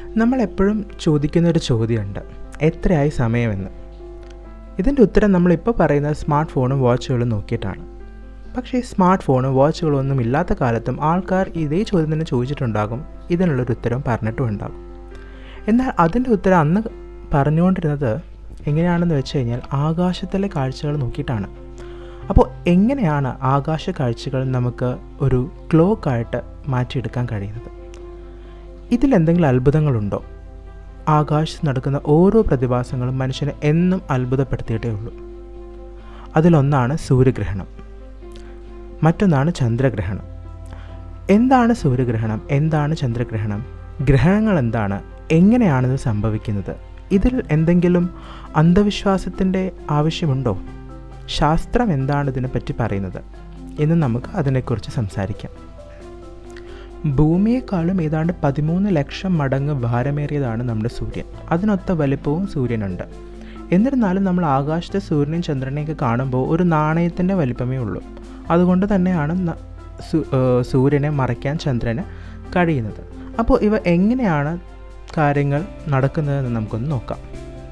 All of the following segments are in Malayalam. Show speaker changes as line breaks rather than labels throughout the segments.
നമ്മളെപ്പോഴും ചോദിക്കുന്നൊരു ചോദ്യമുണ്ട് എത്രയായി സമയമെന്ന് ഇതിൻ്റെ ഉത്തരം നമ്മളിപ്പോൾ പറയുന്ന സ്മാർട്ട് ഫോണും വാച്ചുകളും നോക്കിയിട്ടാണ് പക്ഷേ സ്മാർട്ട് ഫോണും വാച്ചുകളും ഒന്നും ഇല്ലാത്ത കാലത്തും ആൾക്കാർ ഇതേ ചോദ്യം തന്നെ ചോദിച്ചിട്ടുണ്ടാകും ഇതിനുള്ളൊരു ഉത്തരം പറഞ്ഞിട്ടും ഉണ്ടാകും എന്നാൽ അതിൻ്റെ ഉത്തരം അന്ന് പറഞ്ഞുകൊണ്ടിരുന്നത് എങ്ങനെയാണെന്ന് വെച്ച് കഴിഞ്ഞാൽ ആകാശത്തിലെ കാഴ്ചകൾ നോക്കിയിട്ടാണ് അപ്പോൾ എങ്ങനെയാണ് ആകാശ കാഴ്ചകൾ നമുക്ക് ഒരു ക്ലോക്കായിട്ട് മാറ്റിയെടുക്കാൻ കഴിയുന്നത് ഇതിലെന്തെങ്കിലും അത്ഭുതങ്ങളുണ്ടോ ആകാശത്ത് നടക്കുന്ന ഓരോ പ്രതിഭാസങ്ങളും മനുഷ്യനെ എന്നും അത്ഭുതപ്പെടുത്തിയിട്ടേ ഉള്ളൂ അതിലൊന്നാണ് സൂര്യഗ്രഹണം മറ്റൊന്നാണ് ചന്ദ്രഗ്രഹണം എന്താണ് സൂര്യഗ്രഹണം എന്താണ് ചന്ദ്രഗ്രഹണം ഗ്രഹണങ്ങൾ എന്താണ് എങ്ങനെയാണിത് സംഭവിക്കുന്നത് ഇതിൽ എന്തെങ്കിലും അന്ധവിശ്വാസത്തിൻ്റെ ആവശ്യമുണ്ടോ ശാസ്ത്രം എന്താണ് ഇതിനെപ്പറ്റി പറയുന്നത് എന്ന് നമുക്ക് അതിനെക്കുറിച്ച് സംസാരിക്കാം ഭൂമിയെക്കാളും ഏതാണ്ട് പതിമൂന്ന് ലക്ഷം മടങ്ങ് ഭാരമേറിയതാണ് നമ്മുടെ സൂര്യൻ അതിനൊത്ത വലിപ്പവും സൂര്യനുണ്ട് എന്നിരുന്നാലും നമ്മൾ ആകാശത്തെ സൂര്യനെയും ചന്ദ്രനെയൊക്കെ കാണുമ്പോൾ ഒരു നാണയത്തിൻ്റെ വലിപ്പമേ ഉള്ളൂ അതുകൊണ്ട് തന്നെയാണ് ന- സു- ഏഹ് സൂര്യനെ മറയ്ക്കാൻ ചന്ദ്രന് കഴിയുന്നത് അപ്പോൾ ഇവ എങ്ങനെയാണ് കാര്യങ്ങൾ നടക്കുന്നതെന്ന് നമുക്കൊന്ന് നോക്കാം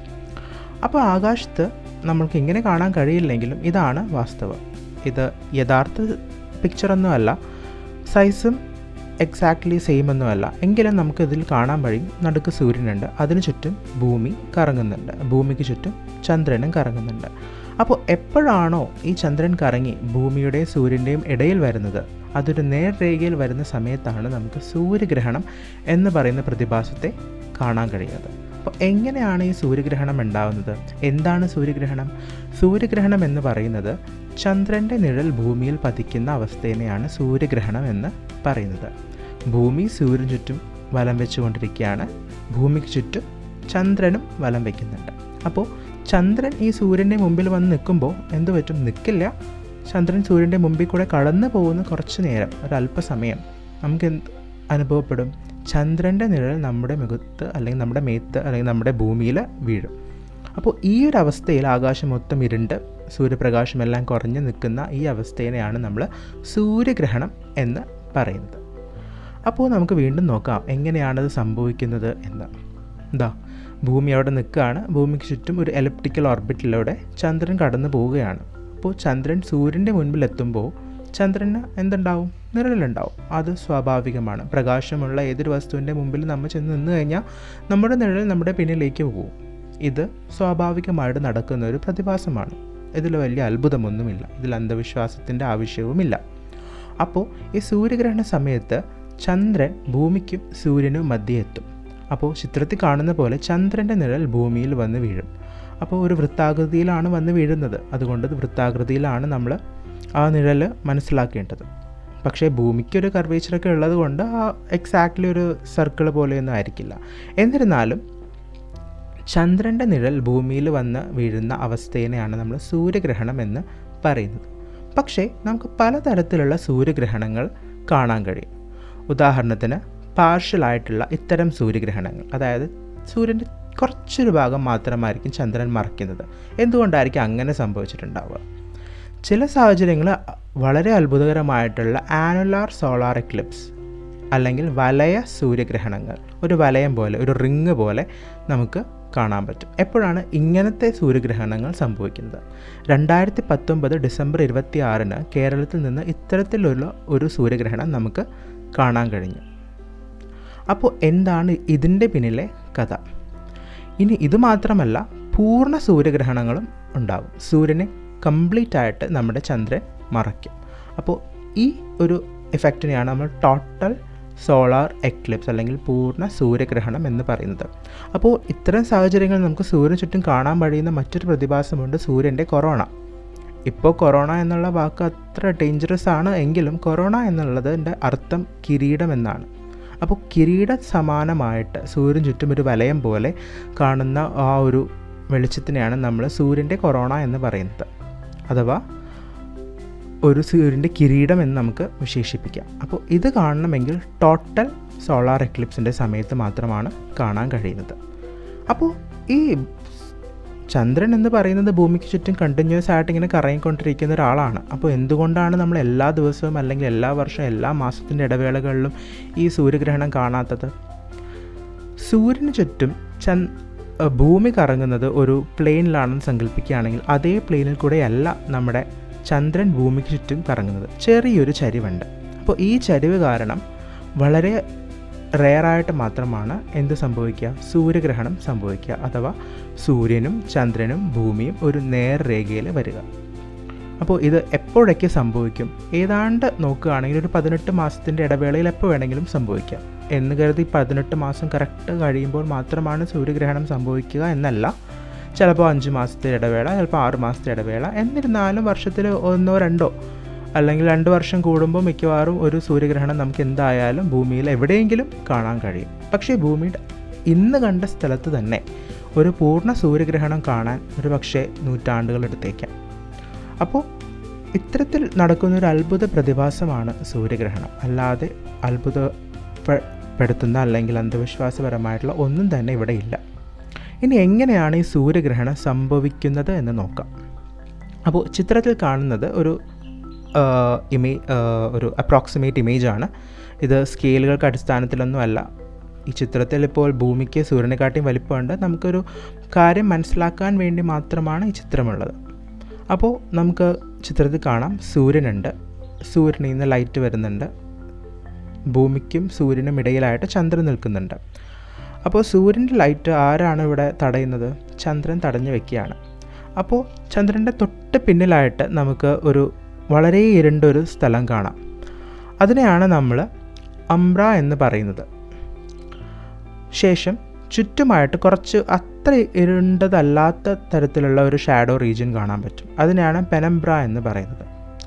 അപ്പോൾ ആകാശത്ത് നമ്മൾക്ക് ഇങ്ങനെ കാണാൻ കഴിയില്ലെങ്കിലും ഇതാണ് വാസ്തവം ഇത് യഥാർത്ഥ പിക്ചറൊന്നുമല്ല സൈസും എക്സാക്ട്ലി സെയിം ഒന്നുമല്ല എങ്കിലും നമുക്ക് ഇതിൽ കാണാൻ വഴി നടുക്ക് സൂര്യനുണ്ട് അതിനു ചുറ്റും ഭൂമി കറങ്ങുന്നുണ്ട് ഭൂമിക്ക് ചുറ്റും ചന്ദ്രനും കറങ്ങുന്നുണ്ട് അപ്പോൾ എപ്പോഴാണോ ഈ ചന്ദ്രൻ കറങ്ങി ഭൂമിയുടെയും സൂര്യൻ്റെയും ഇടയിൽ വരുന്നത് അതൊരു നേർരേഖയിൽ വരുന്ന സമയത്താണ് നമുക്ക് സൂര്യഗ്രഹണം എന്ന് പറയുന്ന പ്രതിഭാസത്തെ കാണാൻ കഴിയുന്നത് അപ്പോൾ എങ്ങനെയാണ് ഈ സൂര്യഗ്രഹണം ഉണ്ടാകുന്നത് എന്താണ് സൂര്യഗ്രഹണം സൂര്യഗ്രഹണം എന്ന് പറയുന്നത് ചന്ദ്രൻ്റെ നിഴൽ ഭൂമിയിൽ പതിക്കുന്ന അവസ്ഥേനെയാണ് സൂര്യഗ്രഹണം എന്ന് പറയുന്നത് ഭൂമി സൂര്യൻ ചുറ്റും വലം വെച്ചുകൊണ്ടിരിക്കുകയാണ് ഭൂമിക്ക് ചുറ്റും ചന്ദ്രനും വലം വയ്ക്കുന്നുണ്ട് അപ്പോൾ ചന്ദ്രൻ ഈ സൂര്യൻ്റെ മുമ്പിൽ വന്ന് നിൽക്കുമ്പോൾ എന്ത് പറ്റും നിൽക്കില്ല ചന്ദ്രൻ സൂര്യൻ്റെ മുമ്പിൽ കൂടെ കടന്നു പോകുന്ന കുറച്ച് നേരം ഒരല്പസമയം നമുക്ക് എന്ത് അനുഭവപ്പെടും ചന്ദ്രൻ്റെ നിഴൽ നമ്മുടെ മുഖത്ത് അല്ലെങ്കിൽ നമ്മുടെ മേത്ത് അല്ലെങ്കിൽ നമ്മുടെ ഭൂമിയിൽ വീഴും അപ്പോൾ ഈ ഒരു അവസ്ഥയിൽ ആകാശം മൊത്തം ഇരുണ്ട് സൂര്യപ്രകാശമെല്ലാം കുറഞ്ഞു നിൽക്കുന്ന ഈ അവസ്ഥേനെയാണ് നമ്മൾ സൂര്യഗ്രഹണം എന്ന് പറയുന്നത് അപ്പോൾ നമുക്ക് വീണ്ടും നോക്കാം എങ്ങനെയാണത് സംഭവിക്കുന്നത് എന്ന് എന്താ ഭൂമി അവിടെ നിൽക്കുകയാണ് ഭൂമിക്ക് ചുറ്റും ഒരു എലപ്റ്റിക്കൽ ഓർബിറ്റിലൂടെ ചന്ദ്രൻ കടന്നു പോവുകയാണ് അപ്പോൾ ചന്ദ്രൻ സൂര്യൻ്റെ മുൻപിൽ എത്തുമ്പോൾ ചന്ദ്രന് എന്തുണ്ടാവും നിഴലുണ്ടാവും അത് സ്വാഭാവികമാണ് പ്രകാശമുള്ള ഏതൊരു വസ്തുവിൻ്റെ മുമ്പിൽ നമ്മൾ ചെന്ന് നിന്ന് കഴിഞ്ഞാൽ നമ്മുടെ നിഴൽ നമ്മുടെ പിന്നിലേക്ക് പോകും ഇത് സ്വാഭാവികമായിട്ട് നടക്കുന്ന ഒരു പ്രതിഭാസമാണ് ഇതിൽ വലിയ അത്ഭുതമൊന്നുമില്ല ഇതിൽ അന്ധവിശ്വാസത്തിൻ്റെ ആവശ്യവുമില്ല അപ്പോൾ ഈ സൂര്യഗ്രഹണ സമയത്ത് ചന്ദ്രൻ ഭൂമിക്കും സൂര്യനും മധ്യേ എത്തും അപ്പോൾ ചിത്രത്തിൽ കാണുന്ന പോലെ ചന്ദ്രൻ്റെ നിഴൽ ഭൂമിയിൽ വന്ന് വീഴും അപ്പോൾ ഒരു വൃത്താകൃതിയിലാണ് വന്ന് വീഴുന്നത് അതുകൊണ്ട് ഇത് വൃത്താകൃതിയിലാണ് നമ്മൾ ആ നിഴൽ മനസ്സിലാക്കേണ്ടത് പക്ഷേ ഭൂമിക്കൊരു കർവേച്ചറൊക്കെ ഉള്ളത് കൊണ്ട് ആ എക്സാക്ട്ലി ഒരു സർക്കിൾ പോലെയൊന്നും ആയിരിക്കില്ല എന്നിരുന്നാലും ചന്ദ്രൻ്റെ നിഴൽ ഭൂമിയിൽ വന്ന് വീഴുന്ന അവസ്ഥേനെയാണ് നമ്മൾ സൂര്യഗ്രഹണം എന്ന് പറയുന്നത് പക്ഷേ നമുക്ക് പലതരത്തിലുള്ള സൂര്യഗ്രഹണങ്ങൾ കാണാൻ കഴിയും ഉദാഹരണത്തിന് പാർഷ്യലായിട്ടുള്ള ഇത്തരം സൂര്യഗ്രഹണങ്ങൾ അതായത് സൂര്യൻ്റെ കുറച്ചൊരു ഭാഗം മാത്രമായിരിക്കും ചന്ദ്രൻ മറയ്ക്കുന്നത് എന്തുകൊണ്ടായിരിക്കും അങ്ങനെ സംഭവിച്ചിട്ടുണ്ടാവുക ചില സാഹചര്യങ്ങൾ വളരെ അത്ഭുതകരമായിട്ടുള്ള ആനുലാർ സോളാർ എക്ലിപ്സ് അല്ലെങ്കിൽ വലയ സൂര്യഗ്രഹണങ്ങൾ ഒരു വലയം പോലെ ഒരു റിങ് പോലെ നമുക്ക് കാണാൻ പറ്റും എപ്പോഴാണ് ഇങ്ങനത്തെ സൂര്യഗ്രഹണങ്ങൾ സംഭവിക്കുന്നത് രണ്ടായിരത്തി പത്തൊമ്പത് ഡിസംബർ ഇരുപത്തി ആറിന് കേരളത്തിൽ നിന്ന് ഇത്തരത്തിലുള്ള ഒരു സൂര്യഗ്രഹണം നമുക്ക് കാണാൻ കഴിഞ്ഞു അപ്പോൾ എന്താണ് ഇതിൻ്റെ പിന്നിലെ കഥ ഇനി ഇത് മാത്രമല്ല പൂർണ്ണ സൂര്യഗ്രഹണങ്ങളും ഉണ്ടാകും സൂര്യനെ കംപ്ലീറ്റ് ആയിട്ട് നമ്മുടെ ചന്ദ്രൻ മറയ്ക്കും അപ്പോൾ ഈ ഒരു എഫക്റ്റിനെയാണ് നമ്മൾ ടോട്ടൽ സോളാർ എക്ലിപ്സ് അല്ലെങ്കിൽ പൂർണ്ണ സൂര്യഗ്രഹണം എന്ന് പറയുന്നത് അപ്പോൾ ഇത്തരം സാഹചര്യങ്ങളിൽ നമുക്ക് സൂര്യന് ചുറ്റും കാണാൻ കഴിയുന്ന മറ്റൊരു പ്രതിഭാസമുണ്ട് സൂര്യൻ്റെ കൊറോണ ഇപ്പോൾ കൊറോണ എന്നുള്ള വാക്ക് അത്ര ഡേഞ്ചറസ് ആണ് എങ്കിലും കൊറോണ എന്നുള്ളതിൻ്റെ അർത്ഥം കിരീടം എന്നാണ് അപ്പോൾ കിരീട സമാനമായിട്ട് സൂര്യൻ ചുറ്റും ഒരു വലയം പോലെ കാണുന്ന ആ ഒരു വെളിച്ചത്തിനെയാണ് നമ്മൾ സൂര്യൻ്റെ കൊറോണ എന്ന് പറയുന്നത് അഥവാ ഒരു സൂര്യൻ്റെ കിരീടം എന്ന് നമുക്ക് വിശേഷിപ്പിക്കാം അപ്പോൾ ഇത് കാണണമെങ്കിൽ ടോട്ടൽ സോളാർ എക്ലിപ്സിൻ്റെ സമയത്ത് മാത്രമാണ് കാണാൻ കഴിയുന്നത് അപ്പോൾ ഈ ചന്ദ്രൻ എന്ന് പറയുന്നത് ഭൂമിക്ക് ചുറ്റും കണ്ടിന്യൂസ് ആയിട്ട് ഇങ്ങനെ കറങ്ങിക്കൊണ്ടിരിക്കുന്ന ഒരാളാണ് അപ്പോൾ എന്തുകൊണ്ടാണ് നമ്മൾ എല്ലാ ദിവസവും അല്ലെങ്കിൽ എല്ലാ വർഷവും എല്ലാ മാസത്തിൻ്റെ ഇടവേളകളിലും ഈ സൂര്യഗ്രഹണം കാണാത്തത് സൂര്യന് ചുറ്റും ചന്ദ് ഭൂമി കറങ്ങുന്നത് ഒരു പ്ലെയിനിലാണെന്ന് സങ്കല്പിക്കുകയാണെങ്കിൽ അതേ പ്ലെയിനിൽ കൂടെയല്ല നമ്മുടെ ചന്ദ്രൻ ഭൂമിക്ക് ചുറ്റും കറങ്ങുന്നത് ചെറിയൊരു ചരിവുണ്ട് അപ്പോൾ ഈ ചരിവ് കാരണം വളരെ റെയറായിട്ട് മാത്രമാണ് എന്ത് സംഭവിക്കുക സൂര്യഗ്രഹണം സംഭവിക്കുക അഥവാ സൂര്യനും ചന്ദ്രനും ഭൂമിയും ഒരു നേർരേഖയിൽ വരിക അപ്പോൾ ഇത് എപ്പോഴൊക്കെ സംഭവിക്കും ഏതാണ്ട് നോക്കുകയാണെങ്കിൽ ഒരു പതിനെട്ട് മാസത്തിൻ്റെ ഇടവേളയിൽ എപ്പോൾ വേണമെങ്കിലും സംഭവിക്കാം എന്ന് കരുതി പതിനെട്ട് മാസം കറക്റ്റ് കഴിയുമ്പോൾ മാത്രമാണ് സൂര്യഗ്രഹണം സംഭവിക്കുക എന്നല്ല ചിലപ്പോൾ അഞ്ച് മാസത്തെ ഇടവേള ചിലപ്പോൾ ആറ് മാസത്തെ ഇടവേള എന്നിരുന്നാലും വർഷത്തിൽ ഒന്നോ രണ്ടോ അല്ലെങ്കിൽ രണ്ട് വർഷം കൂടുമ്പോൾ മിക്കവാറും ഒരു സൂര്യഗ്രഹണം നമുക്ക് എന്തായാലും ഭൂമിയിൽ എവിടെയെങ്കിലും കാണാൻ കഴിയും പക്ഷേ ഭൂമിയുടെ ഇന്ന് കണ്ട സ്ഥലത്ത് തന്നെ ഒരു പൂർണ്ണ സൂര്യഗ്രഹണം കാണാൻ ഒരു പക്ഷേ നൂറ്റാണ്ടുകൾ എടുത്തേക്കാം അപ്പോൾ ഇത്തരത്തിൽ നടക്കുന്ന ഒരു അത്ഭുത പ്രതിഭാസമാണ് സൂര്യഗ്രഹണം അല്ലാതെ അത്ഭുതപ്പെടുത്തുന്ന അല്ലെങ്കിൽ അന്ധവിശ്വാസപരമായിട്ടുള്ള ഒന്നും തന്നെ ഇവിടെ ഇല്ല ഇനി എങ്ങനെയാണ് ഈ സൂര്യഗ്രഹണം സംഭവിക്കുന്നത് എന്ന് നോക്കാം അപ്പോൾ ചിത്രത്തിൽ കാണുന്നത് ഒരു ഇമേ ഒരു അപ്രോക്സിമേറ്റ് ഇമേജാണ് ഇത് സ്കെയിലുകൾക്ക് അടിസ്ഥാനത്തിലൊന്നും അല്ല ഈ ചിത്രത്തിൽ ഇപ്പോൾ ഭൂമിക്ക് സൂര്യനെക്കാട്ടിയും വലിപ്പമുണ്ട് നമുക്കൊരു കാര്യം മനസ്സിലാക്കാൻ വേണ്ടി മാത്രമാണ് ഈ ചിത്രമുള്ളത് അപ്പോൾ നമുക്ക് ചിത്രത്തിൽ കാണാം സൂര്യനുണ്ട് സൂര്യനിൽ നിന്ന് ലൈറ്റ് വരുന്നുണ്ട് ഭൂമിക്കും സൂര്യനും ഇടയിലായിട്ട് ചന്ദ്രൻ നിൽക്കുന്നുണ്ട് അപ്പോൾ സൂര്യൻ്റെ ലൈറ്റ് ആരാണ് ഇവിടെ തടയുന്നത് ചന്ദ്രൻ തടഞ്ഞു വെക്കുകയാണ് അപ്പോൾ ചന്ദ്രൻ്റെ തൊട്ട് പിന്നിലായിട്ട് നമുക്ക് ഒരു വളരെ ഇരുണ്ടൊരു സ്ഥലം കാണാം അതിനെയാണ് നമ്മൾ അംബ്ര എന്ന് പറയുന്നത് ശേഷം ചുറ്റുമായിട്ട് കുറച്ച് അത്ര ഇരുണ്ടതല്ലാത്ത തരത്തിലുള്ള ഒരു ഷാഡോ റീജിയൻ കാണാൻ പറ്റും അതിനെയാണ് പെനംബ്ര എന്ന് പറയുന്നത്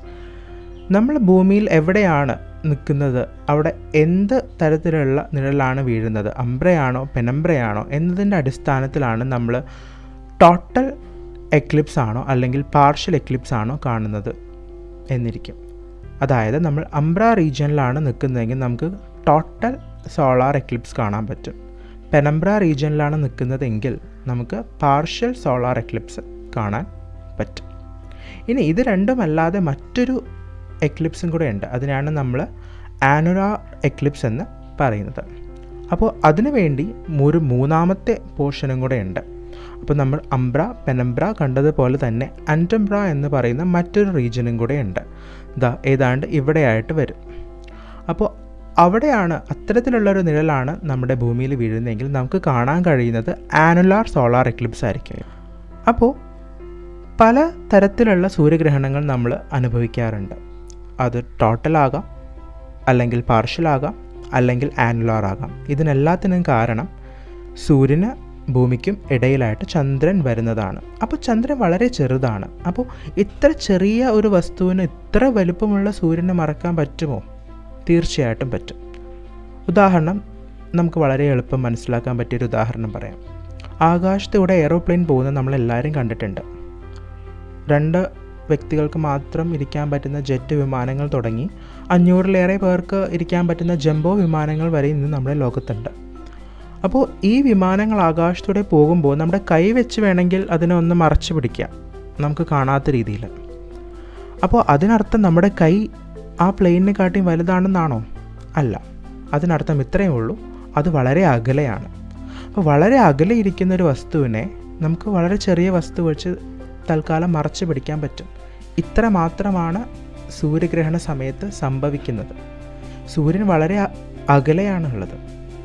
നമ്മൾ ഭൂമിയിൽ എവിടെയാണ് നിൽക്കുന്നത് അവിടെ എന്ത് തരത്തിലുള്ള നിഴലാണ് വീഴുന്നത് അംബ്രയാണോ പെനംബ്രയാണോ എന്നതിൻ്റെ അടിസ്ഥാനത്തിലാണ് നമ്മൾ ടോട്ടൽ എക്ലിപ്സ് ആണോ അല്ലെങ്കിൽ പാർഷ്യൽ എക്ലിപ്സ് ആണോ കാണുന്നത് എന്നിരിക്കും അതായത് നമ്മൾ അംബ്ര റീജിയനിലാണ് നിൽക്കുന്നതെങ്കിൽ നമുക്ക് ടോട്ടൽ സോളാർ എക്ലിപ്സ് കാണാൻ പറ്റും പെനംബ്ര റീജിയനിലാണ് നിൽക്കുന്നതെങ്കിൽ നമുക്ക് പാർഷ്യൽ സോളാർ എക്ലിപ്സ് കാണാൻ പറ്റും ഇനി ഇത് രണ്ടുമല്ലാതെ മറ്റൊരു എക്ലിപ്സും കൂടെ ഉണ്ട് അതിനാണ് നമ്മൾ ആനുലാർ എക്ലിപ്സ് എന്ന് പറയുന്നത് അപ്പോൾ അതിനു വേണ്ടി ഒരു മൂന്നാമത്തെ പോർഷനും കൂടെ ഉണ്ട് അപ്പോൾ നമ്മൾ അംബ്ര പെനംബ്ര കണ്ടതുപോലെ തന്നെ അൻറ്റംബ്ര എന്ന് പറയുന്ന മറ്റൊരു റീജിയനും കൂടെ ഉണ്ട് ഇതാ ഏതാണ്ട് ഇവിടെയായിട്ട് വരും അപ്പോൾ അവിടെയാണ് അത്തരത്തിലുള്ളൊരു നിഴലാണ് നമ്മുടെ ഭൂമിയിൽ വീഴുന്നതെങ്കിൽ നമുക്ക് കാണാൻ കഴിയുന്നത് ആനുലാർ സോളാർ എക്ലിപ്സ് ആയിരിക്കും അപ്പോൾ പല തരത്തിലുള്ള സൂര്യഗ്രഹണങ്ങൾ നമ്മൾ അനുഭവിക്കാറുണ്ട് അത് ടോട്ടലാകാം അല്ലെങ്കിൽ പാർഷ്യലാകാം അല്ലെങ്കിൽ ആനുലാർ ആകാം ഇതിനെല്ലാത്തിനും കാരണം സൂര്യന് ഭൂമിക്കും ഇടയിലായിട്ട് ചന്ദ്രൻ വരുന്നതാണ് അപ്പോൾ ചന്ദ്രൻ വളരെ ചെറുതാണ് അപ്പോൾ ഇത്ര ചെറിയ ഒരു വസ്തുവിന് ഇത്ര വലുപ്പമുള്ള സൂര്യനെ മറക്കാൻ പറ്റുമോ തീർച്ചയായിട്ടും പറ്റും ഉദാഹരണം നമുക്ക് വളരെ എളുപ്പം മനസ്സിലാക്കാൻ പറ്റിയൊരു ഉദാഹരണം പറയാം ആകാശത്തൂടെ എയറോപ്ലെയിൻ പോകുന്നത് നമ്മളെല്ലാവരും കണ്ടിട്ടുണ്ട് രണ്ട് വ്യക്തികൾക്ക് മാത്രം ഇരിക്കാൻ പറ്റുന്ന ജെറ്റ് വിമാനങ്ങൾ തുടങ്ങി അഞ്ഞൂറിലേറെ പേർക്ക് ഇരിക്കാൻ പറ്റുന്ന ജംബോ വിമാനങ്ങൾ വരെ ഇന്ന് നമ്മുടെ ലോകത്തുണ്ട് അപ്പോൾ ഈ വിമാനങ്ങൾ ആകാശത്തൂടെ പോകുമ്പോൾ നമ്മുടെ കൈ വെച്ച് വേണമെങ്കിൽ അതിനെ ഒന്ന് മറച്ചു പിടിക്കാം നമുക്ക് കാണാത്ത രീതിയിൽ അപ്പോൾ അതിനർത്ഥം നമ്മുടെ കൈ ആ പ്ലെയിനിനെ കാട്ടിയും വലുതാണെന്നാണോ അല്ല അതിനർത്ഥം ഇത്രയേ ഉള്ളൂ അത് വളരെ അകലെയാണ് അപ്പോൾ വളരെ അകലെ ഇരിക്കുന്ന ഒരു വസ്തുവിനെ നമുക്ക് വളരെ ചെറിയ വസ്തു വെച്ച് തൽക്കാലം മറച്ചു പിടിക്കാൻ പറ്റും ഇത്ര മാത്രമാണ് സൂര്യഗ്രഹണ സമയത്ത് സംഭവിക്കുന്നത് സൂര്യൻ വളരെ അകലെയാണുള്ളത്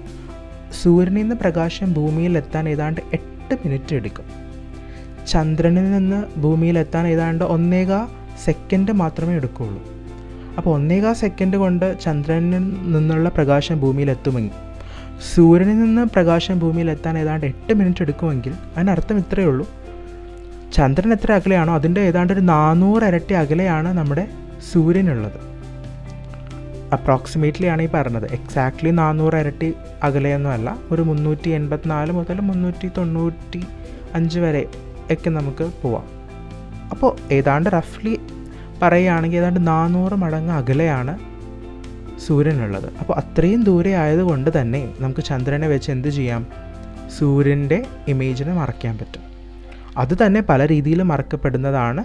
സൂര്യനിൽ നിന്ന് പ്രകാശം ഭൂമിയിൽ എത്താൻ ഏതാണ്ട് എട്ട് മിനിറ്റ് എടുക്കും ചന്ദ്രനിൽ നിന്ന് ഭൂമിയിൽ എത്താൻ ഏതാണ്ട് ഒന്നേകാ സെക്കൻഡ് മാത്രമേ എടുക്കുകയുള്ളൂ അപ്പോൾ ഒന്നേകാ സെക്കൻഡ് കൊണ്ട് ചന്ദ്രനിൽ നിന്നുള്ള പ്രകാശം ഭൂമിയിൽ എത്തുമെങ്കിൽ സൂര്യനിൽ നിന്ന് പ്രകാശം ഭൂമിയിൽ എത്താൻ ഏതാണ്ട് എട്ട് മിനിറ്റ് എടുക്കുമെങ്കിൽ അതിനർത്ഥം ഇത്രയേ ഉള്ളൂ ചന്ദ്രൻ എത്ര അകലെയാണോ അതിൻ്റെ ഏതാണ്ട് ഒരു നാനൂറ് ഇരട്ടി അകലെയാണ് നമ്മുടെ സൂര്യനുള്ളത് അപ്രോക്സിമേറ്റ്ലി ആണ് ഈ പറഞ്ഞത് എക്സാക്ട്ലി നാനൂറ് ഇരട്ടി അകലെയൊന്നുമല്ല ഒരു മുന്നൂറ്റി എൺപത്തിനാല് മുതൽ മുന്നൂറ്റി തൊണ്ണൂറ്റി അഞ്ച് വരെ ഒക്കെ നമുക്ക് പോവാം അപ്പോൾ ഏതാണ്ട് റഫ്ലി പറയുകയാണെങ്കിൽ ഏതാണ്ട് നാനൂറ് മടങ്ങ് അകലെയാണ് സൂര്യനുള്ളത് അപ്പോൾ അത്രയും ദൂരെ ആയതുകൊണ്ട് തന്നെ നമുക്ക് ചന്ദ്രനെ വെച്ച് എന്ത് ചെയ്യാം സൂര്യൻ്റെ ഇമേജിനെ മറയ്ക്കാൻ പറ്റും അത് തന്നെ പല രീതിയിൽ മറക്കപ്പെടുന്നതാണ്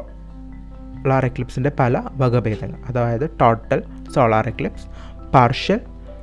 സോളാർ എക്ലിപ്സിൻ്റെ പല വകഭേദങ്ങൾ അതായത് total solar eclipse partial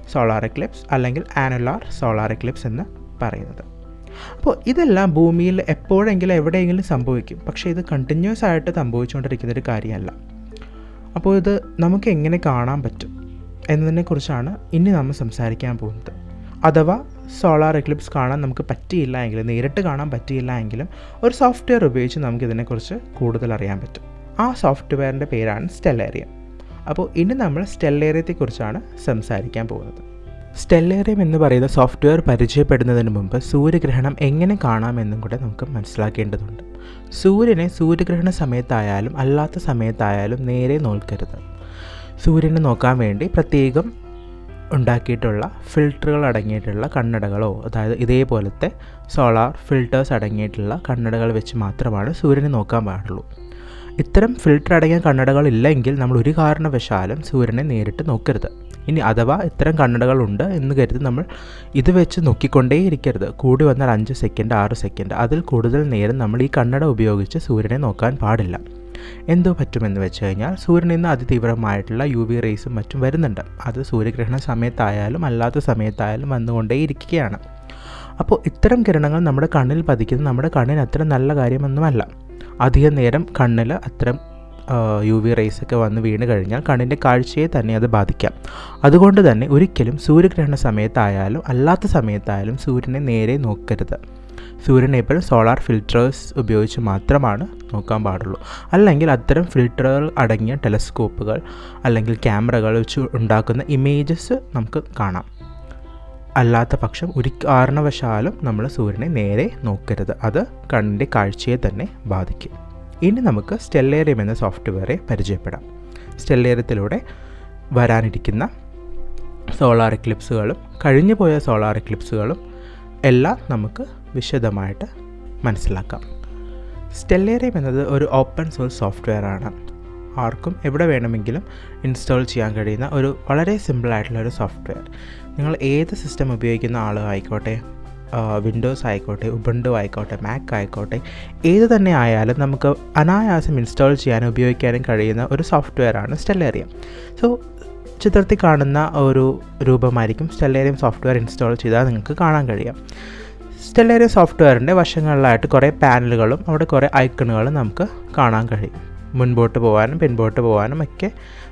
solar eclipse അല്ലെങ്കിൽ ആനുലാർ സോളാർ എക്ലിപ്സ് എന്ന് പറയുന്നത് അപ്പോൾ ഇതെല്ലാം ഭൂമിയിൽ എപ്പോഴെങ്കിലും എവിടെയെങ്കിലും സംഭവിക്കും പക്ഷേ ഇത് കണ്ടിന്യൂസ് ആയിട്ട് സംഭവിച്ചുകൊണ്ടിരിക്കുന്ന ഒരു കാര്യമല്ല അപ്പോൾ ഇത് നമുക്ക് എങ്ങനെ കാണാൻ പറ്റും എന്നതിനെക്കുറിച്ചാണ് ഇനി നമ്മൾ സംസാരിക്കാൻ പോകുന്നത് അഥവാ സോളാർ എക്ലിപ്സ് കാണാൻ നമുക്ക് പറ്റിയില്ല എങ്കിലും നേരിട്ട് കാണാൻ പറ്റിയില്ല എങ്കിലും ഒരു സോഫ്റ്റ്വെയർ ഉപയോഗിച്ച് നമുക്ക് ഇതിനെക്കുറിച്ച് കൂടുതൽ അറിയാൻ പറ്റും ആ സോഫ്റ്റ്വെയറിൻ്റെ പേരാണ് സ്റ്റെല്ലേറിയം അപ്പോൾ ഇനി നമ്മൾ സ്റ്റെല്ലേറിയത്തെക്കുറിച്ചാണ് സംസാരിക്കാൻ പോകുന്നത് സ്റ്റെല്ലേറിയം എന്ന് പറയുന്ന സോഫ്റ്റ്വെയർ പരിചയപ്പെടുന്നതിന് മുമ്പ് സൂര്യഗ്രഹണം എങ്ങനെ കാണാമെന്നും കൂടെ നമുക്ക് മനസ്സിലാക്കേണ്ടതുണ്ട് സൂര്യനെ സൂര്യഗ്രഹണ സമയത്തായാലും അല്ലാത്ത സമയത്തായാലും നേരെ നോക്കരുത് സൂര്യനെ നോക്കാൻ വേണ്ടി പ്രത്യേകം ഉണ്ടാക്കിയിട്ടുള്ള ഫിൽറ്ററുകൾ അടങ്ങിയിട്ടുള്ള കണ്ണടകളോ അതായത് ഇതേപോലത്തെ സോളാർ ഫിൽറ്റേഴ്സ് അടങ്ങിയിട്ടുള്ള കണ്ണടകൾ വെച്ച് മാത്രമാണ് സൂര്യനെ നോക്കാൻ പാടുള്ളൂ ഇത്തരം ഫിൽറ്റർ അടങ്ങിയ കണ്ണടകൾ ഇല്ലെങ്കിൽ നമ്മൾ ഒരു കാരണവശാലും സൂര്യനെ നേരിട്ട് നോക്കരുത് ഇനി അഥവാ ഇത്തരം കണ്ണടകളുണ്ട് എന്ന് കരുതി നമ്മൾ ഇത് വെച്ച് നോക്കിക്കൊണ്ടേ ഇരിക്കരുത് കൂടി വന്നാൽ അഞ്ച് സെക്കൻഡ് ആറ് സെക്കൻഡ് അതിൽ കൂടുതൽ നേരം നമ്മൾ ഈ കണ്ണട ഉപയോഗിച്ച് സൂര്യനെ നോക്കാൻ പാടില്ല എന്തോ പറ്റുമെന്ന് വെച്ച് കഴിഞ്ഞാൽ സൂര്യനിൽ നിന്ന് അതിതീവ്രമായിട്ടുള്ള യു വി റേസും മറ്റും വരുന്നുണ്ട് അത് സൂര്യഗ്രഹണ സമയത്തായാലും അല്ലാത്ത സമയത്തായാലും വന്നുകൊണ്ടേ ഇരിക്കുകയാണ് അപ്പോൾ ഇത്തരം കിരണങ്ങൾ നമ്മുടെ കണ്ണിൽ പതിക്കുന്നത് നമ്മുടെ കണ്ണിന് അത്ര നല്ല കാര്യമൊന്നുമല്ല അധികം നേരം കണ്ണിൽ അത്തരം യു വി റേസ് ഒക്കെ വന്ന് വീണ് കഴിഞ്ഞാൽ കണ്ണിൻ്റെ കാഴ്ചയെ തന്നെ അത് ബാധിക്കാം അതുകൊണ്ട് തന്നെ ഒരിക്കലും സൂര്യഗ്രഹണ സമയത്തായാലും അല്ലാത്ത സമയത്തായാലും സൂര്യനെ നേരെ നോക്കരുത് സൂര്യനെ എപ്പോഴും സോളാർ ഫിൽറ്റേഴ്സ് ഉപയോഗിച്ച് മാത്രമാണ് നോക്കാൻ പാടുള്ളൂ അല്ലെങ്കിൽ അത്തരം ഫിൽറ്ററുകൾ അടങ്ങിയ ടെലസ്കോപ്പുകൾ അല്ലെങ്കിൽ ക്യാമറകൾ വെച്ച് ഉണ്ടാക്കുന്ന ഇമേജസ് നമുക്ക് കാണാം അല്ലാത്ത പക്ഷം ഒരു കാരണവശാലും നമ്മൾ സൂര്യനെ നേരെ നോക്കരുത് അത് കണ്ണിൻ്റെ കാഴ്ചയെ തന്നെ ബാധിക്കും ഇനി നമുക്ക് സ്റ്റെല്ലേറിയം എന്ന സോഫ്റ്റ്വെയറെ പരിചയപ്പെടാം സ്റ്റെല്ലേറിയത്തിലൂടെ വരാനിരിക്കുന്ന സോളാർ എക്ലിപ്സുകളും കഴിഞ്ഞു പോയ സോളാർ എക്ലിപ്സുകളും എല്ലാം നമുക്ക് വിശദമായിട്ട് മനസ്സിലാക്കാം സ്റ്റെല്ലേറിയം എന്നത് ഒരു ഓപ്പൺ സോഴ്സ് സോഫ്റ്റ്വെയർ ആണ് ആർക്കും എവിടെ വേണമെങ്കിലും ഇൻസ്റ്റാൾ ചെയ്യാൻ കഴിയുന്ന ഒരു വളരെ സിമ്പിളായിട്ടുള്ള ഒരു സോഫ്റ്റ്വെയർ നിങ്ങൾ ഏത് സിസ്റ്റം ഉപയോഗിക്കുന്ന ആൾ ആയിക്കോട്ടെ വിൻഡോസ് ആയിക്കോട്ടെ ഉബണ്ടു ആയിക്കോട്ടെ മാക് ആയിക്കോട്ടെ ഏത് തന്നെ ആയാലും നമുക്ക് അനായാസം ഇൻസ്റ്റാൾ ചെയ്യാനും ഉപയോഗിക്കാനും കഴിയുന്ന ഒരു സോഫ്റ്റ്വെയർ ആണ് സ്റ്റെല്ലേറിയം സോ ചിത്രത്തിൽ കാണുന്ന ഒരു രൂപമായിരിക്കും സ്റ്റെല്ലേറിയം സോഫ്റ്റ്വെയർ ഇൻസ്റ്റാൾ ചെയ്താൽ നിങ്ങൾക്ക് കാണാൻ കഴിയാം സ്റ്റെല്ലേറിയം സോഫ്റ്റ്വെയറിൻ്റെ വശങ്ങളിലായിട്ട് കുറേ പാനലുകളും അവിടെ കുറേ ഐക്കണുകളും നമുക്ക് കാണാൻ കഴിയും മുൻപോട്ട് പോകാനും പിൻപോട്ട് പോകാനും ഒക്കെ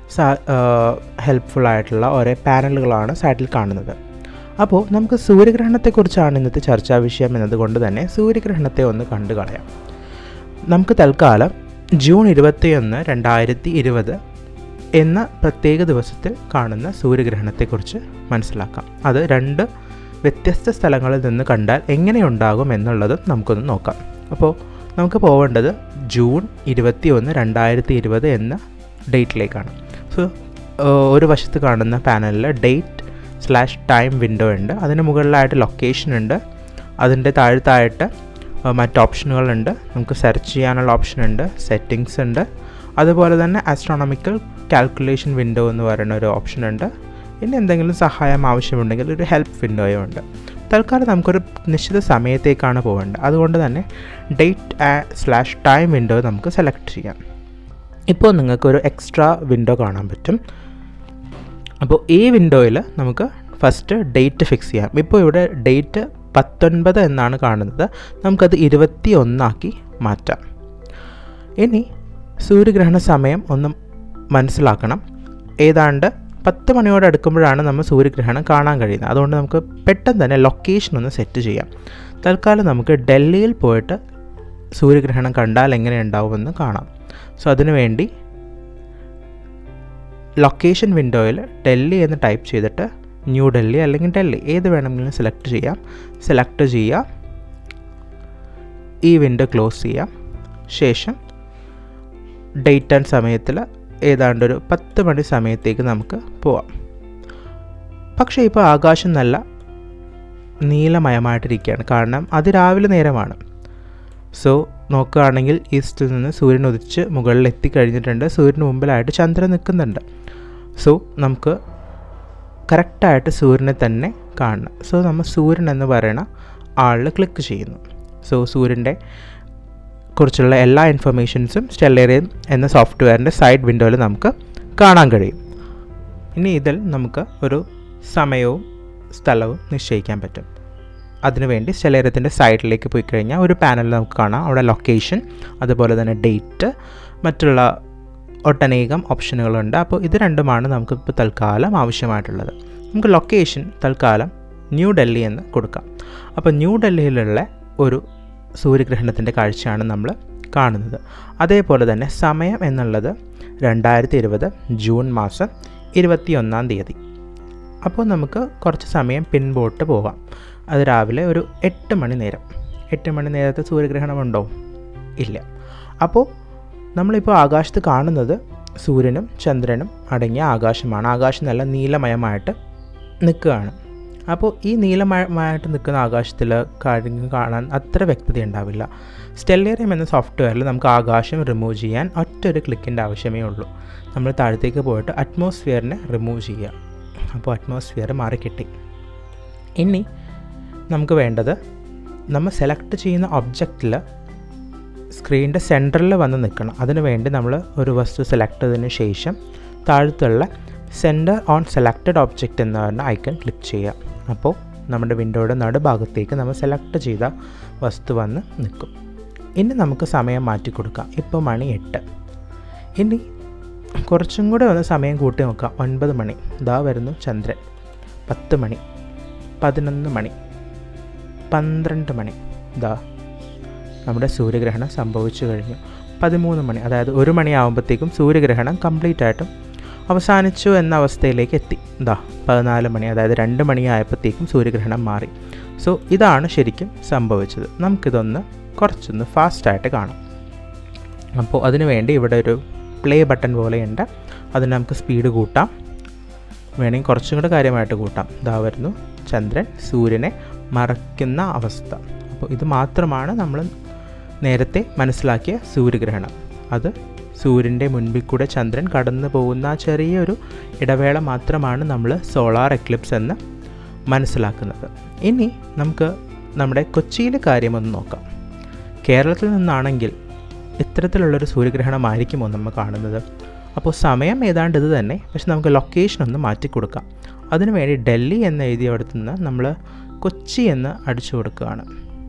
ഹെൽപ്ഫുള്ളായിട്ടുള്ള ഓരോ പാനലുകളാണ് സൈഡിൽ കാണുന്നത് അപ്പോൾ നമുക്ക് സൂര്യഗ്രഹണത്തെക്കുറിച്ചാണ് ഇന്നത്തെ ചർച്ചാ വിഷയം എന്നതുകൊണ്ട് തന്നെ സൂര്യഗ്രഹണത്തെ ഒന്ന് കണ്ടു കളയാം നമുക്ക് തൽക്കാലം ജൂൺ ഇരുപത്തിയൊന്ന് രണ്ടായിരത്തി ഇരുപത് എന്ന പ്രത്യേക ദിവസത്തിൽ കാണുന്ന സൂര്യഗ്രഹണത്തെക്കുറിച്ച് മനസ്സിലാക്കാം അത് രണ്ട് വ്യത്യസ്ത സ്ഥലങ്ങളിൽ നിന്ന് കണ്ടാൽ എങ്ങനെയുണ്ടാകും എന്നുള്ളതും നമുക്കൊന്ന് നോക്കാം അപ്പോൾ നമുക്ക് പോകേണ്ടത് ജൂൺ ഇരുപത്തി ഒന്ന് രണ്ടായിരത്തി ഇരുപത് എന്ന ഡേറ്റിലേക്കാണ് സോ ഒരു വശത്ത് കാണുന്ന പാനലിൽ ഡേറ്റ് സ്ലാഷ് ടൈം വിൻഡോ ഉണ്ട് അതിന് മുകളിലായിട്ട് ലൊക്കേഷൻ ഉണ്ട് അതിൻ്റെ താഴത്തായിട്ട് മറ്റ് ഓപ്ഷനുകളുണ്ട് നമുക്ക് സെർച്ച് ചെയ്യാനുള്ള ഓപ്ഷൻ ഉണ്ട് സെറ്റിങ്സ് ഉണ്ട് അതുപോലെ തന്നെ ആസ്ട്രോണമിക്കൽ കാൽക്കുലേഷൻ വിൻഡോ എന്ന് പറയുന്ന ഒരു ഓപ്ഷൻ ഉണ്ട് പിന്നെ എന്തെങ്കിലും സഹായം ആവശ്യമുണ്ടെങ്കിൽ ഒരു ഹെൽപ്പ് വിൻഡോയും ഉണ്ട് തൽക്കാലം നമുക്കൊരു നിശ്ചിത സമയത്തേക്കാണ് പോകേണ്ടത് അതുകൊണ്ട് തന്നെ ഡേറ്റ് സ്ലാഷ് ടൈം വിൻഡോ നമുക്ക് സെലക്ട് ചെയ്യാം ഇപ്പോൾ നിങ്ങൾക്കൊരു എക്സ്ട്രാ വിൻഡോ കാണാൻ പറ്റും അപ്പോൾ ഈ വിൻഡോയിൽ നമുക്ക് ഫസ്റ്റ് ഡേറ്റ് ഫിക്സ് ചെയ്യാം ഇപ്പോൾ ഇവിടെ ഡേറ്റ് പത്തൊൻപത് എന്നാണ് കാണുന്നത് നമുക്കത് ഇരുപത്തി ഒന്നാക്കി മാറ്റാം ഇനി സൂര്യഗ്രഹണ സമയം ഒന്ന് മനസ്സിലാക്കണം ഏതാണ്ട് പത്ത് മണിയോട് അടുക്കുമ്പോഴാണ് നമ്മൾ സൂര്യഗ്രഹണം കാണാൻ കഴിയുന്നത് അതുകൊണ്ട് നമുക്ക് പെട്ടെന്ന് തന്നെ ലൊക്കേഷൻ ഒന്ന് സെറ്റ് ചെയ്യാം തൽക്കാലം നമുക്ക് ഡൽഹിയിൽ പോയിട്ട് സൂര്യഗ്രഹണം കണ്ടാൽ എങ്ങനെ ഉണ്ടാവുമെന്ന് കാണാം സോ അതിനുവേണ്ടി ലൊക്കേഷൻ വിൻഡോയിൽ ഡൽഹി എന്ന് ടൈപ്പ് ചെയ്തിട്ട് ന്യൂ ഡൽഹി അല്ലെങ്കിൽ ഡൽഹി ഏത് വേണമെങ്കിലും സെലക്ട് ചെയ്യാം സെലക്ട് ചെയ്യുക ഈ വിൻഡോ ക്ലോസ് ചെയ്യാം ശേഷം ഡേറ്റ് ആൻഡ് സമയത്തിൽ ഏതാണ്ട് ഒരു പത്ത് മണി സമയത്തേക്ക് നമുക്ക് പോവാം പക്ഷേ ഇപ്പോൾ ആകാശം നല്ല നീലമയമായിട്ടിരിക്കുകയാണ് കാരണം അതിരാവിലെ നേരമാണ് സോ നോക്കുകയാണെങ്കിൽ ഈസ്റ്റിൽ നിന്ന് സൂര്യൻ ഉദിച്ച് മുകളിൽ എത്തിക്കഴിഞ്ഞിട്ടുണ്ട് സൂര്യന് മുമ്പിലായിട്ട് ചന്ദ്രൻ നിൽക്കുന്നുണ്ട് സോ നമുക്ക് കറക്റ്റായിട്ട് സൂര്യനെ തന്നെ കാണണം സോ നമ്മൾ സൂര്യൻ എന്ന് പറയുന്ന ആളിൽ ക്ലിക്ക് ചെയ്യുന്നു സോ സൂര്യൻ്റെ കുറിച്ചുള്ള എല്ലാ ഇൻഫർമേഷൻസും സ്റ്റെല്ലേറിയം എന്ന സോഫ്റ്റ്വെയറിൻ്റെ സൈഡ് വിൻഡോയിൽ നമുക്ക് കാണാൻ കഴിയും ഇനി ഇതിൽ നമുക്ക് ഒരു സമയവും സ്ഥലവും നിശ്ചയിക്കാൻ പറ്റും അതിനുവേണ്ടി സ്റ്റെലേറിയത്തിൻ്റെ സൈഡിലേക്ക് പോയി കഴിഞ്ഞാൽ ഒരു പാനൽ നമുക്ക് കാണാം അവിടെ ലൊക്കേഷൻ അതുപോലെ തന്നെ ഡേറ്റ് മറ്റുള്ള ഒട്ടനേകം ഓപ്ഷനുകളുണ്ട് അപ്പോൾ ഇത് രണ്ടുമാണ് നമുക്കിപ്പോൾ തൽക്കാലം ആവശ്യമായിട്ടുള്ളത് നമുക്ക് ലൊക്കേഷൻ തൽക്കാലം ന്യൂ ഡൽഹി എന്ന് കൊടുക്കാം അപ്പോൾ ന്യൂ ഡൽഹിയിലുള്ള ഒരു സൂര്യഗ്രഹണത്തിൻ്റെ കാഴ്ചയാണ് നമ്മൾ കാണുന്നത് അതേപോലെ തന്നെ സമയം എന്നുള്ളത് രണ്ടായിരത്തി ഇരുപത് ജൂൺ മാസം ഇരുപത്തിയൊന്നാം തീയതി അപ്പോൾ നമുക്ക് കുറച്ച് സമയം പിൻപോട്ട് പോകാം അത് രാവിലെ ഒരു എട്ട് മണി നേരം എട്ട് മണി നേരത്തെ സൂര്യഗ്രഹണമുണ്ടോ ഇല്ല അപ്പോൾ നമ്മളിപ്പോൾ ആകാശത്ത് കാണുന്നത് സൂര്യനും ചന്ദ്രനും അടങ്ങിയ ആകാശമാണ് ആകാശം നല്ല നീലമയമായിട്ട് നിൽക്കുകയാണ് അപ്പോൾ ഈ നീലമയമായിട്ട് നിൽക്കുന്ന ആകാശത്തിൽ കാര്യങ്ങൾ കാണാൻ അത്ര വ്യക്തത ഉണ്ടാവില്ല സ്റ്റെല്ലേറിയം എന്ന സോഫ്റ്റ്വെയറിൽ നമുക്ക് ആകാശം റിമൂവ് ചെയ്യാൻ ഒറ്റ ഒരു ക്ലിക്കിൻ്റെ ആവശ്യമേ ഉള്ളൂ നമ്മൾ താഴത്തേക്ക് പോയിട്ട് അറ്റ്മോസ്ഫിയറിനെ റിമൂവ് ചെയ്യുക അപ്പോൾ അറ്റ്മോസ്ഫിയർ മാറിക്കിട്ടി ഇനി നമുക്ക് വേണ്ടത് നമ്മൾ സെലക്ട് ചെയ്യുന്ന ഒബ്ജക്റ്റിൽ സ്ക്രീനിൻ്റെ സെൻറ്ററിൽ വന്ന് നിൽക്കണം അതിനു വേണ്ടി നമ്മൾ ഒരു വസ്തു സെലക്ട് ചെയ്തതിന് ശേഷം താഴത്തുള്ള സെൻറ്റർ ഓൺ സെലക്റ്റഡ് ഒബ്ജക്റ്റ് എന്ന് പറഞ്ഞ ഐക്കൺ ക്ലിക്ക് ചെയ്യുക അപ്പോൾ നമ്മുടെ വിൻഡോയുടെ നടുഭാഗത്തേക്ക് നമ്മൾ സെലക്ട് ചെയ്ത വസ്തു വന്ന് നിൽക്കും ഇനി നമുക്ക് സമയം മാറ്റി കൊടുക്കാം ഇപ്പോൾ മണി എട്ട് ഇനി കുറച്ചും കൂടെ ഒന്ന് സമയം കൂട്ടി നോക്കാം ഒൻപത് മണി ഇതാ വരുന്നു ചന്ദ്രൻ പത്ത് മണി പതിനൊന്ന് മണി പന്ത്രണ്ട് മണി ഇതാ നമ്മുടെ സൂര്യഗ്രഹണം സംഭവിച്ചു കഴിഞ്ഞു പതിമൂന്ന് മണി അതായത് ഒരു മണിയാകുമ്പോഴത്തേക്കും സൂര്യഗ്രഹണം കംപ്ലീറ്റ് ആയിട്ടും അവസാനിച്ചു എന്ന അവസ്ഥയിലേക്ക് എത്തി ഇതാ പതിനാല് മണി അതായത് രണ്ട് മണിയായപ്പോഴത്തേക്കും സൂര്യഗ്രഹണം മാറി സോ ഇതാണ് ശരിക്കും സംഭവിച്ചത് നമുക്കിതൊന്ന് കുറച്ചൊന്ന് ഫാസ്റ്റായിട്ട് കാണാം അപ്പോൾ അതിനു വേണ്ടി ഇവിടെ ഒരു പ്ലേ ബട്ടൺ പോലെയുണ്ട് അതിന് നമുക്ക് സ്പീഡ് കൂട്ടാം വേണമെങ്കിൽ കുറച്ചും കൂടെ കാര്യമായിട്ട് കൂട്ടാം ഇതാ വരുന്നു ചന്ദ്രൻ സൂര്യനെ മറയ്ക്കുന്ന അവസ്ഥ അപ്പോൾ ഇത് മാത്രമാണ് നമ്മൾ നേരത്തെ മനസ്സിലാക്കിയ സൂര്യഗ്രഹണം അത് സൂര്യൻ്റെ മുൻപിൽ കൂടെ ചന്ദ്രൻ കടന്നു പോകുന്ന ആ ചെറിയൊരു ഇടവേള മാത്രമാണ് നമ്മൾ സോളാർ എക്ലിപ്സ് എന്ന് മനസ്സിലാക്കുന്നത് ഇനി നമുക്ക് നമ്മുടെ കൊച്ചിയിലെ കാര്യമൊന്ന് നോക്കാം കേരളത്തിൽ നിന്നാണെങ്കിൽ ഇത്തരത്തിലുള്ളൊരു സൂര്യഗ്രഹണമായിരിക്കുമോ നമ്മൾ കാണുന്നത് അപ്പോൾ സമയം ഏതാണ്ട് ഇത് തന്നെ പക്ഷെ നമുക്ക് ലൊക്കേഷൻ ഒന്ന് മാറ്റി കൊടുക്കാം അതിനുവേണ്ടി ഡൽഹി എന്ന് എഴുതിയവിടത്തു നിന്ന് നമ്മൾ കൊച്ചി എന്ന് അടിച്ചു കൊടുക്കുകയാണ്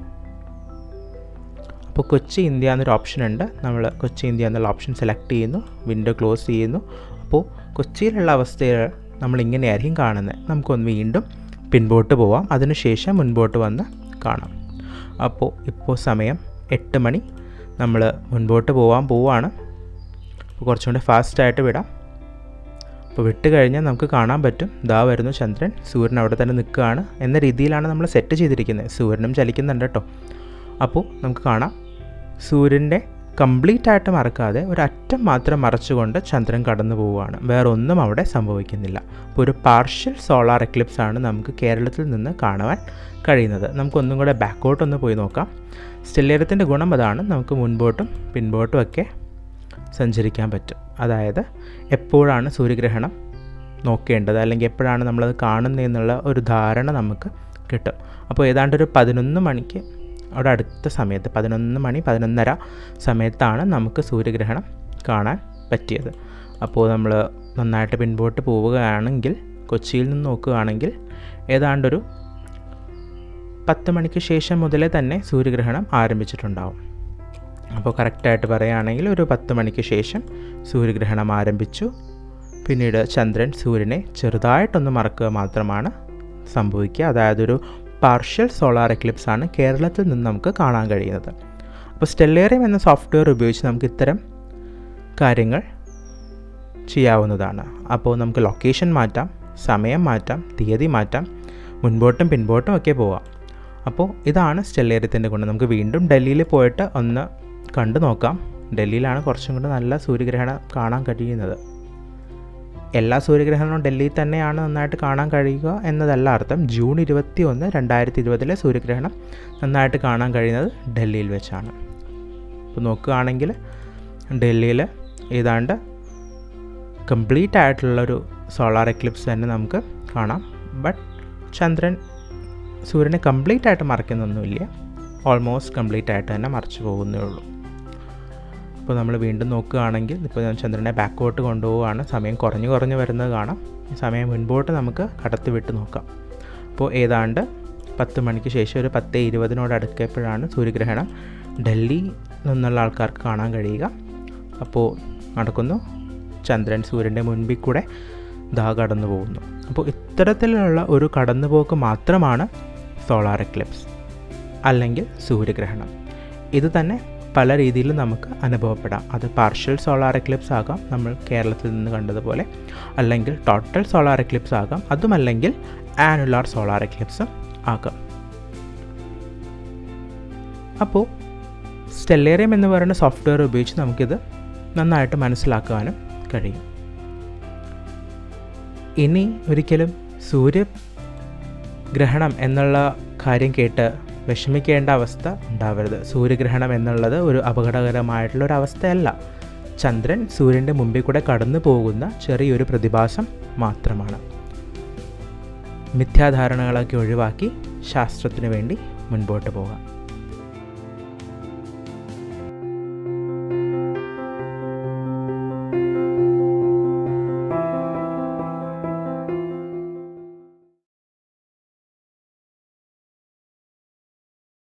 അപ്പോൾ കൊച്ചി ഇന്ത്യ എന്നൊരു ഓപ്ഷൻ ഉണ്ട് നമ്മൾ കൊച്ചി ഇന്ത്യ എന്നുള്ള ഓപ്ഷൻ സെലക്ട് ചെയ്യുന്നു വിൻഡോ ക്ലോസ് ചെയ്യുന്നു അപ്പോൾ കൊച്ചിയിലുള്ള അവസ്ഥയിൽ നമ്മൾ ഇങ്ങനെയായിരിക്കും കാണുന്നത് നമുക്കൊന്ന് വീണ്ടും പിൻപോട്ട് പോവാം അതിനുശേഷം മുൻപോട്ട് വന്ന് കാണാം അപ്പോൾ ഇപ്പോൾ സമയം എട്ട് മണി നമ്മൾ മുൻപോട്ട് പോകാൻ പോവാണ് അപ്പോൾ കുറച്ചും കൂടി ഫാസ്റ്റായിട്ട് വിടാം അപ്പോൾ വിട്ട് കഴിഞ്ഞാൽ നമുക്ക് കാണാൻ പറ്റും ദാ വരുന്നു ചന്ദ്രൻ സൂര്യൻ അവിടെ തന്നെ നിൽക്കുകയാണ് എന്ന രീതിയിലാണ് നമ്മൾ സെറ്റ് ചെയ്തിരിക്കുന്നത് സൂര്യനും ചലിക്കുന്നുണ്ട് കേട്ടോ അപ്പോൾ നമുക്ക് കാണാം സൂര്യൻ്റെ കംപ്ലീറ്റ് ആയിട്ട് മറക്കാതെ ഒരു അറ്റം മാത്രം മറച്ചുകൊണ്ട് ചന്ദ്രൻ കടന്നു പോവുകയാണ് വേറെ ഒന്നും അവിടെ സംഭവിക്കുന്നില്ല അപ്പോൾ ഒരു പാർഷ്യൽ സോളാർ എക്ലിപ്സ് ആണ് നമുക്ക് കേരളത്തിൽ നിന്ന് കാണുവാൻ കഴിയുന്നത് നമുക്കൊന്നും കൂടെ ബാക്കോട്ടൊന്ന് പോയി നോക്കാം സ്റ്റെല്ലേരത്തിൻ്റെ ഗുണം അതാണ് നമുക്ക് മുൻപോട്ടും പിൻപോട്ടും ഒക്കെ സഞ്ചരിക്കാൻ പറ്റും അതായത് എപ്പോഴാണ് സൂര്യഗ്രഹണം നോക്കേണ്ടത് അല്ലെങ്കിൽ എപ്പോഴാണ് നമ്മളത് കാണുന്നതെന്നുള്ള ഒരു ധാരണ നമുക്ക് കിട്ടും അപ്പോൾ ഏതാണ്ട് ഒരു പതിനൊന്ന് മണിക്ക് അവിടെ അടുത്ത സമയത്ത് പതിനൊന്ന് മണി പതിനൊന്നര സമയത്താണ് നമുക്ക് സൂര്യഗ്രഹണം കാണാൻ പറ്റിയത് അപ്പോൾ നമ്മൾ നന്നായിട്ട് പിൻപോട്ട് പോവുകയാണെങ്കിൽ കൊച്ചിയിൽ നിന്ന് നോക്കുകയാണെങ്കിൽ ഏതാണ്ടൊരു പത്ത് മണിക്ക് ശേഷം മുതലേ തന്നെ സൂര്യഗ്രഹണം ആരംഭിച്ചിട്ടുണ്ടാവും അപ്പോൾ കറക്റ്റായിട്ട് പറയുകയാണെങ്കിൽ ഒരു പത്ത് മണിക്ക് ശേഷം സൂര്യഗ്രഹണം ആരംഭിച്ചു പിന്നീട് ചന്ദ്രൻ സൂര്യനെ ചെറുതായിട്ടൊന്ന് മറക്കുക മാത്രമാണ് സംഭവിക്കുക അതായത് ഒരു പാർഷ്യൽ സോളാർ എക്ലിപ്സ് ആണ് കേരളത്തിൽ നിന്ന് നമുക്ക് കാണാൻ കഴിയുന്നത് അപ്പോൾ സ്റ്റെല്ലേറിയം എന്ന സോഫ്റ്റ്വെയർ ഉപയോഗിച്ച് നമുക്ക് ഇത്തരം കാര്യങ്ങൾ ചെയ്യാവുന്നതാണ് അപ്പോൾ നമുക്ക് ലൊക്കേഷൻ മാറ്റാം സമയം മാറ്റാം തീയതി മാറ്റാം മുൻപോട്ടും പിൻപോട്ടും ഒക്കെ പോവാം അപ്പോൾ ഇതാണ് സ്റ്റെല്ലേറിയത്തിൻ്റെ ഗുണം നമുക്ക് വീണ്ടും ഡൽഹിയിൽ പോയിട്ട് ഒന്ന് കണ്ടു നോക്കാം ഡൽഹിയിലാണ് കുറച്ചും കൂടെ നല്ല സൂര്യഗ്രഹണം കാണാൻ കഴിയുന്നത് എല്ലാ സൂര്യഗ്രഹണവും ഡൽഹിയിൽ തന്നെയാണ് നന്നായിട്ട് കാണാൻ കഴിയുക എന്നതല്ല അർത്ഥം ജൂൺ ഇരുപത്തി ഒന്ന് രണ്ടായിരത്തി ഇരുപതിലെ സൂര്യഗ്രഹണം നന്നായിട്ട് കാണാൻ കഴിയുന്നത് ഡൽഹിയിൽ വെച്ചാണ് ഇപ്പോൾ നോക്കുകയാണെങ്കിൽ ഡൽഹിയിൽ ഏതാണ്ട് കംപ്ലീറ്റ് ആയിട്ടുള്ളൊരു സോളാർ എക്ലിപ്സ് തന്നെ നമുക്ക് കാണാം ബട്ട് ചന്ദ്രൻ സൂര്യനെ കംപ്ലീറ്റ് ആയിട്ട് മറയ്ക്കുന്നൊന്നുമില്ല ഓൾമോസ്റ്റ് കംപ്ലീറ്റ് ആയിട്ട് തന്നെ മറച്ചു പോകുന്നേ ഉള്ളൂ ഇപ്പോൾ നമ്മൾ വീണ്ടും നോക്കുകയാണെങ്കിൽ ഇപ്പോൾ ഞാൻ ചന്ദ്രനെ ബാക്കോട്ട് കൊണ്ടുപോവുകയാണ് സമയം കുറഞ്ഞു കുറഞ്ഞു വരുന്നത് കാണാം ഈ സമയം മുൻപോട്ട് നമുക്ക് കടത്തി വിട്ട് നോക്കാം അപ്പോൾ ഏതാണ്ട് പത്ത് മണിക്ക് ശേഷം ഒരു പത്ത് ഇരുപതിനോട് അടുക്കപ്പോഴാണ് സൂര്യഗ്രഹണം ഡൽഹി നിന്നുള്ള ആൾക്കാർക്ക് കാണാൻ കഴിയുക അപ്പോൾ നടക്കുന്നു ചന്ദ്രൻ സൂര്യൻ്റെ മുൻപിൽ കൂടെ ദാ കടന്നു പോകുന്നു അപ്പോൾ ഇത്തരത്തിലുള്ള ഒരു കടന്നുപോക്ക് മാത്രമാണ് സോളാർ എക്ലിപ്സ് അല്ലെങ്കിൽ സൂര്യഗ്രഹണം ഇത് തന്നെ പല രീതിയിൽ നമുക്ക് അനുഭവപ്പെടാം അത് പാർഷ്യൽ സോളാർ എക്ലിപ്സ് ആകാം നമ്മൾ കേരളത്തിൽ നിന്ന് കണ്ടതുപോലെ അല്ലെങ്കിൽ ടോട്ടൽ സോളാർ എക്ലിപ്സ് ആകാം അതുമല്ലെങ്കിൽ ആനുലാർ സോളാർ എക്ലിപ്സും ആകാം അപ്പോൾ സ്റ്റെല്ലേറിയം എന്ന് പറയുന്ന സോഫ്റ്റ്വെയർ ഉപയോഗിച്ച് നമുക്കിത് നന്നായിട്ട് മനസ്സിലാക്കാനും കഴിയും ഇനി ഒരിക്കലും സൂര്യഗ്രഹണം എന്നുള്ള കാര്യം കേട്ട് വിഷമിക്കേണ്ട അവസ്ഥ ഉണ്ടാവരുത് സൂര്യഗ്രഹണം എന്നുള്ളത് ഒരു അപകടകരമായിട്ടുള്ള ഒരു അവസ്ഥയല്ല ചന്ദ്രൻ സൂര്യൻ്റെ മുമ്പിൽ കൂടെ കടന്നു പോകുന്ന ചെറിയൊരു പ്രതിഭാസം മാത്രമാണ് മിഥ്യാധാരണകളൊക്കെ ഒഴിവാക്കി ശാസ്ത്രത്തിനു വേണ്ടി മുൻപോട്ട് പോകാം